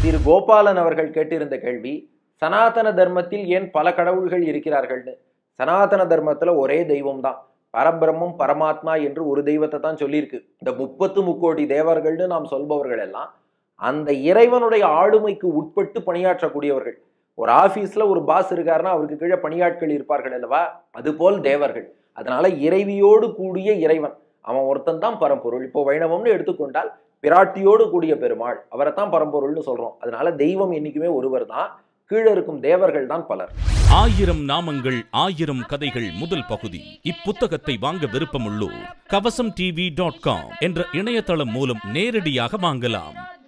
திரு கோபாலன் அவர்கள் கேட்டிருந்த கேள்வி சனாதன தர்மத்தில் ஏன் பல கடவுள்கள் இருக்கிறார்கள்னு சனாதன தர்மத்துல ஒரே தெய்வம் தான் பரபிரம்மம் பரமாத்மா என்று ஒரு தெய்வத்தை தான் சொல்லியிருக்கு இந்த முப்பத்து முக்கோடி தேவர்கள்னு நாம் சொல்பவர்கள் எல்லாம் அந்த இறைவனுடைய ஆளுமைக்கு உட்பட்டு பணியாற்றக்கூடியவர்கள் ஒரு ஆபீஸ்ல ஒரு பாஸ் இருக்காருன்னா அவருக்கு கீழே பணியாட்கள் இருப்பார்கள் அல்லவா அதுபோல் தேவர்கள் அதனால இறைவியோடு கூடிய இறைவன் அவன் ஒருத்தன் தான் பரம்பொருள் இப்போ வைணவம்னு எடுத்துக்கொண்டால் பிராட்டியோடு கூடிய பெருமாள் அவரை தான் பரம்பொருள்னு சொல்றோம் அதனால தெய்வம் என்னைக்குமே ஒருவர் தான் கீழே இருக்கும் தேவர்கள் தான் பலர் ஆயிரம் நாமங்கள் ஆயிரம் கதைகள் முதல் பகுதி இப்புத்தகத்தை வாங்க விருப்பமுள்ளோர் கவசம் டிவி டாட் காம் என்ற இணையதளம் மூலம் நேரடியாக வாங்கலாம்